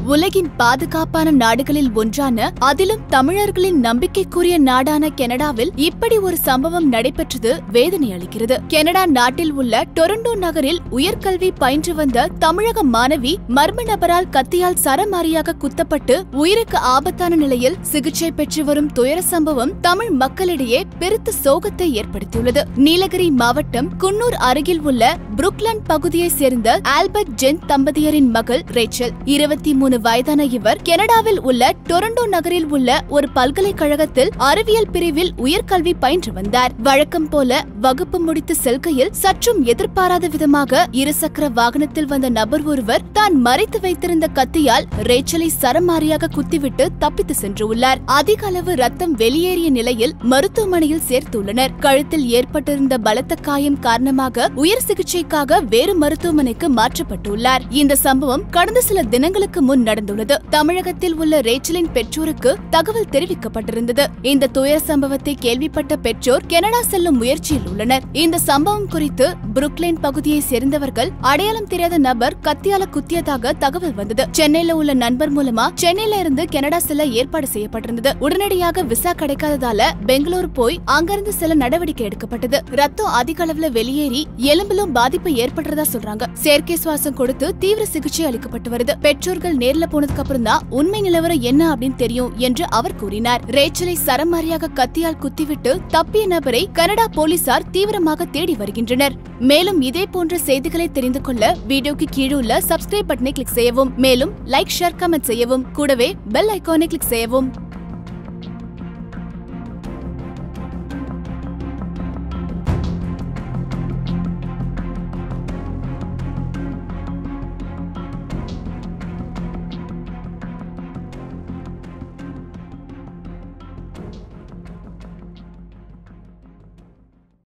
உலகின் பாதுகாப்பான நாடுகளில் ஒன்றான அதிலும் தமிழர்களின் நம்பிக்கைக்குரிய நாடான கனடாவில் இப்படி ஒரு சம்பவம் நடைபெற்றது வேதனை அளிக்கிறது கனடா நாட்டில் உள்ள டொரண்டோ நகரில் உயர்கல்வி பயின்று வந்த தமிழக மாணவி மர்ம நபரால் கத்தியால் சரமாரியாக குத்தப்பட்டு உயிருக்கு ஆபத்தான நிலையில் சிகிச்சை பெற்று வரும் துயர சம்பவம் தமிழ் மக்களிடையே பெருத்த சோகத்தை ஏற்படுத்தியுள்ளது நீலகிரி மாவட்டம் குன்னூர் அருகில் உள்ள புருக்லண்ட் பகுதியைச் சேர்ந்த ஆல்பர்ட் ஜென் தம்பதியரின் மகள் ரேச்சல் இருபத்தி மூணு வயதான இவர் கனடாவில் உள்ள டொரண்டோ நகரில் உள்ள ஒரு பல்கலைக்கழகத்தில் அறிவியல் பிரிவில் உயர்கல்வி பயின்று வந்தார் வழக்கம் போல வகுப்பு முடித்து செல்கையில் சற்றும் எதிர்பாராத விதமாக இருசக்கர வாகனத்தில் வந்த நபர் ஒருவர் தான் மறைத்து வைத்திருந்த கத்தியால் ரேச்சலை சரமாரியாக குத்திவிட்டு தப்பித்து சென்றுள்ளார் அதிக அளவு ரத்தம் வெளியேறிய நிலையில் மருத்துவமனையில் சேர்த்துள்ளனர் கழுத்தில் ஏற்பட்டிருந்த பலத்த காயம் காரணமாக உயர் சிகிச்சைக்காக வேறு மருத்துவமனைக்கு மாற்றப்பட்டுள்ளார் இந்த சம்பவம் கடந்த சில தினங்களுக்கு முன் நடந்துள்ளது தமிழகத்தில் உள்ள ரேச்சலின் பெற்றோருக்கு தகவல் தெரிவிக்கப்பட்டிருந்தது இந்த துயர சம்பவத்தை கேள்விப்பட்ட பெற்றோர் கனடா செல்லும் முயற்சியில் உள்ளனர் இந்த சம்பவம் குறித்து புருக்லைன் பகுதியை சேர்ந்தவர்கள் அடையாளம் தெரியாத நபர் கத்தியால குத்தியதாக தகவல் வந்தது சென்னையில உள்ள நண்பர் மூலமா சென்னையில இருந்து கனடா செல்ல ஏற்பாடு செய்யப்பட்டிருந்தது உடனடியாக விசா கிடைக்காததால பெங்களூர் போய் அங்கிருந்து செல்ல நடவடிக்கை எடுக்கப்பட்டது ரத்தம் அதிக அளவுல வெளியேறி எலும்பிலும் பாதிப்பு ஏற்படுறதா சொல்றாங்க செயற்கை சுவாசம் கொடுத்து தீவிர சிகிச்சை அளிக்கப்பட்டு வருது பெற்றோர்கள் நேர்ல போனதுக்கு அப்புறம் தான் உண்மை நிலவரம் என்ன அப்படின்னு தெரியும் என்று அவர் கூறினார் ரேச்சலை சரமாரியாக கத்தியால் குத்திவிட்டு தப்பிய நபரை கனடா போலீசார் தீவிரமாக தேடி வருகின்றனர் மேலும் இதே போன்ற செய்திகளை தெரிந்து கொள்ள வீடியோக்கு கீழே உள்ள சப்ஸ்கிரைப் பட்டனை கிளிக் செய்யவும் மேலும் லைக் ஷேர் கமெண்ட் செய்யவும் கூடவே பெல் ஐகானை கிளிக் செய்யவும்